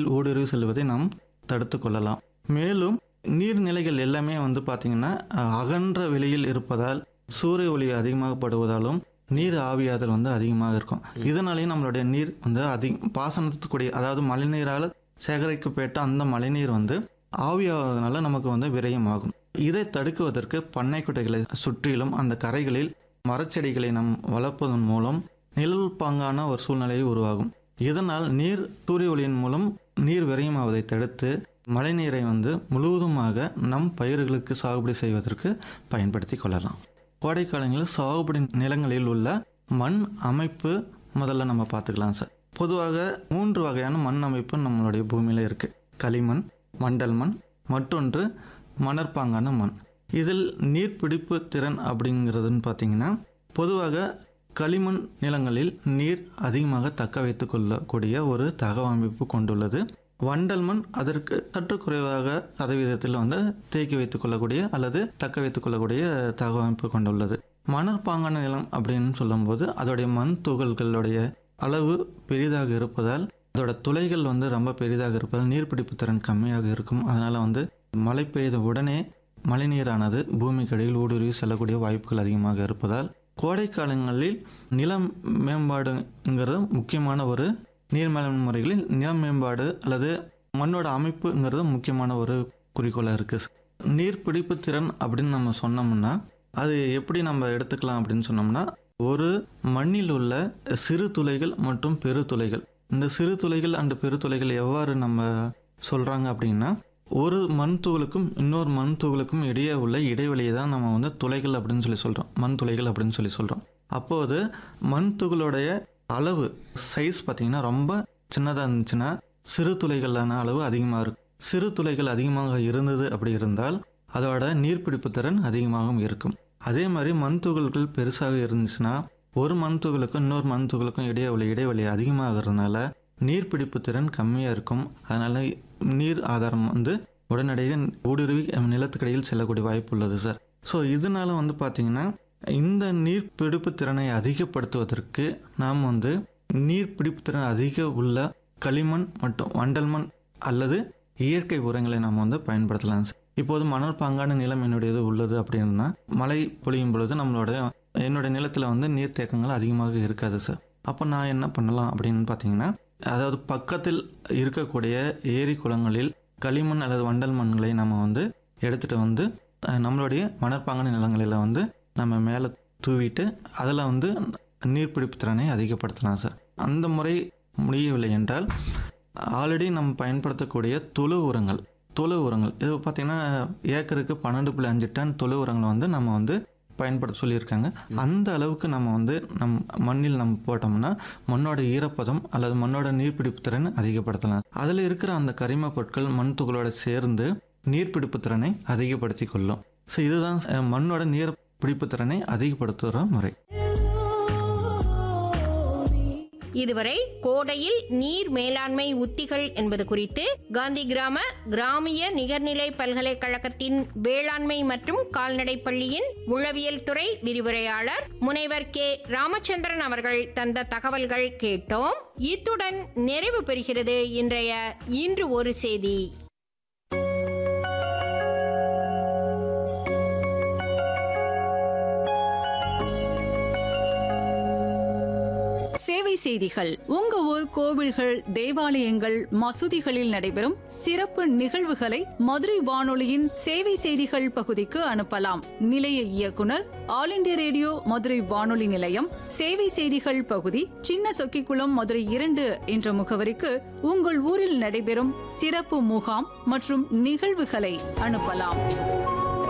பூமிக்கடியில் ஊடுருவி செல்வதை நாம் தடுத்து கொள்ளலாம் மேலும் நீர்நிலைகள் எல்லாமே வந்து பார்த்திங்கன்னா அஹ், அகன்ற வெளியில் இருப்பதால் சூரிய ஒளி அதிகமாக படுவதாலும் நீர் ஆவியாதல் வந்து அதிகமாக இருக்கும் இதனாலேயும் நம்மளுடைய நீர் வந்து அதிக பாசனத்துக்குரிய அதாவது மழைநீரால் சேகரிக்கப்பட்ட அந்த மழைநீர் வந்து ஆவியாவதனால நமக்கு வந்து விரயமாகும் இதை தடுக்குவதற்கு பண்ணைக்குட்டைகளை சுற்றிலும் அந்த கரைகளில் மரச்செடிகளை நாம் வளர்ப்பதன் மூலம் நிழல் பாங்கான ஒரு சூழ்நிலை உருவாகும் இதனால் நீர் சூரிய ஒளியின் மூலம் நீர் விரயமாவதை தடுத்து மழைநீரை வந்து முழுவதுமாக நம் பயிர்களுக்கு சாகுபடி செய்வதற்கு பயன்படுத்தி கொள்ளலாம் கோடைக்காலங்களில் சாகுபடி நிலங்களில் உள்ள மண் அமைப்பு முதல்ல நம்ம பார்த்துக்கலாம் சார் பொதுவாக மூன்று வகையான மண் அமைப்பு நம்மளுடைய பூமியில் இருக்குது களிமண் மண்டல் மண் மற்றொன்று மணற்பாங்கான மண் இதில் நீர்பிடிப்பு திறன் அப்படிங்கிறதுன்னு பார்த்தீங்கன்னா பொதுவாக களிமண் நிலங்களில் நீர் அதிகமாக தக்க வைத்துக் கொள்ளக்கூடிய ஒரு தகவமைப்பு கொண்டுள்ளது வண்டல் மண் அதற்கு சற்று குறைவாக சதவீதத்தில் வந்து தேக்கி வைத்துக் கொள்ளக்கூடிய அல்லது தக்க வைத்துக் கொள்ளக்கூடிய தகவமைப்பு கொண்டுள்ளது மணற்பாங்கான நிலம் அப்படின்னு சொல்லும்போது அதோடைய மண் துகள்களுடைய அளவு பெரிதாக இருப்பதால் அதோட துளைகள் வந்து ரொம்ப பெரிதாக இருப்பதால் நீர்பிடிப்பு திறன் கம்மியாக இருக்கும் அதனால் வந்து மழை பெய்த உடனே மழைநீரானது பூமிக்கடியில் ஊடுருவி செல்லக்கூடிய வாய்ப்புகள் அதிகமாக இருப்பதால் கோடை காலங்களில் நிலம் மேம்பாடுங்கிறது முக்கியமான ஒரு நீர் மேலாண்மை முறைகளில் நில மேம்பாடு அல்லது மண்ணோட அமைப்புங்கிறது முக்கியமான ஒரு குறிக்கோளாக இருக்குது நீர் பிடிப்பு திறன் அப்படின்னு நம்ம சொன்னோம்னா அது எப்படி நம்ம எடுத்துக்கலாம் அப்படின்னு சொன்னோம்னா ஒரு மண்ணில் உள்ள சிறு துளைகள் மற்றும் பெரு துளைகள் இந்த சிறு துளைகள் அண்டு பெரு துளைகள் எவ்வாறு நம்ம சொல்கிறாங்க அப்படின்னா ஒரு மண் துகளுக்கும் இன்னொரு மண் துகளுக்கும் இடையே உள்ள இடைவெளியை தான் நம்ம வந்து துளைகள் அப்படின்னு சொல்லி சொல்கிறோம் மண் துளைகள் அப்படின்னு சொல்லி சொல்கிறோம் அப்போது மண் துகளுடைய அளவு சைஸ் பார்த்திங்கன்னா ரொம்ப சின்னதாக இருந்துச்சுன்னா சிறு துளைகளான அளவு அதிகமாக இருக்கும் சிறு துளைகள் அதிகமாக இருந்தது அப்படி இருந்தால் அதோட நீர்பிடிப்பு திறன் அதிகமாகவும் இருக்கும் அதே மாதிரி மண் துகள்கள் பெருசாக இருந்துச்சுன்னா ஒரு மண் துகளுக்கும் இன்னொரு மண் துகளுக்கும் இடையே உள்ள இடைவெளி அதிகமாகிறதுனால நீர்பிடிப்பு திறன் கம்மியாக இருக்கும் அதனால் நீர் ஆதாரம் வந்து உடனடியாக ஊடுருவி நிலத்துக்கடியில் செல்லக்கூடிய வாய்ப்பு உள்ளது சார் ஸோ இதனால வந்து பார்த்திங்கன்னா இந்த நீர் பிடிப்பு திறனை அதிகப்படுத்துவதற்கு நாம் வந்து நீர் பிடிப்பு திறன் அதிக உள்ள களிமண் மற்றும் வண்டல் மண் அல்லது இயற்கை உரங்களை நாம் வந்து பயன்படுத்தலாம் சார் இப்போது மணல் பாங்கான நிலம் என்னுடையது உள்ளது அப்படின்னா மழை பொழியும் பொழுது நம்மளோட என்னோட நிலத்தில் வந்து நீர்த்தேக்கங்கள் அதிகமாக இருக்காது சார் அப்போ நான் என்ன பண்ணலாம் அப்படின்னு பார்த்தீங்கன்னா அதாவது பக்கத்தில் இருக்கக்கூடிய ஏரி குளங்களில் களிமண் அல்லது வண்டல் மண்களை நம்ம வந்து எடுத்துகிட்டு வந்து அஹ், நம்மளுடைய மணற்பாங்கான நிலங்களில் வந்து நம்ம மேலே தூவிட்டு அதில் வந்து நீர்பிடிப்பு திறனை அதிகப்படுத்தலாம் சார் அந்த முறை முடியவில்லை என்றால் ஆல்ரெடி நம்ம பயன்படுத்தக்கூடிய தொழு உரங்கள் தொழு உரங்கள் இது பார்த்திங்கன்னா ஏக்கருக்கு பன்னெண்டு புள்ளி அஞ்சு டன் தொழு உரங்களை வந்து நம்ம வந்து பயன்படுத்த சொல்லியிருக்காங்க அந்த அளவுக்கு நம்ம வந்து நம் மண்ணில் நம்ம போட்டோம்னா மண்ணோட ஈரப்பதம் அல்லது மண்ணோட நீர்பிடிப்பு திறன் அதிகப்படுத்தலாம் அதில் இருக்கிற அந்த கரிம பொருட்கள் மண் துகளோட சேர்ந்து நீர்பிடிப்பு திறனை அதிகப்படுத்தி கொள்ளும் ஸோ இதுதான் அஹ், மண்ணோட நீர் பிடிப்பு திறனை அதிகப்படுத்துகிற முறை இதுவரை கோடையில் நீர் மேலாண்மை உத்திகள் என்பது குறித்து காந்தி கிராம கிராமிய நிகர்நிலை பல்கலைக்கழகத்தின் வேளாண்மை மற்றும் கால்நடை பள்ளியின் உளவியல் துறை விரிவுரையாளர் முனைவர் கே ராமச்சந்திரன் அவர்கள் தந்த தகவல்கள் கேட்டோம் இத்துடன் நிறைவு பெறுகிறது இன்றைய இன்று ஒரு செய்தி சேவை செய்திகள் உங்க ஊர் கோவில்கள் தேவாலயங்கள் மசூதிகளில் நடைபெறும் சிறப்பு நிகழ்வுகளை மதுரை வானொலியின் சேவை செய்திகள் பகுதிக்கு அனுப்பலாம் நிலைய இயக்குனர் ஆல் இண்டியா ரேடியோ மதுரை வானொலி நிலையம் சேவை செய்திகள் பகுதி சின்ன சொக்கிக்குளம் மதுரை இரண்டு என்ற முகவரிக்கு உங்கள் ஊரில் நடைபெறும் சிறப்பு முகாம் மற்றும் நிகழ்வுகளை அனுப்பலாம்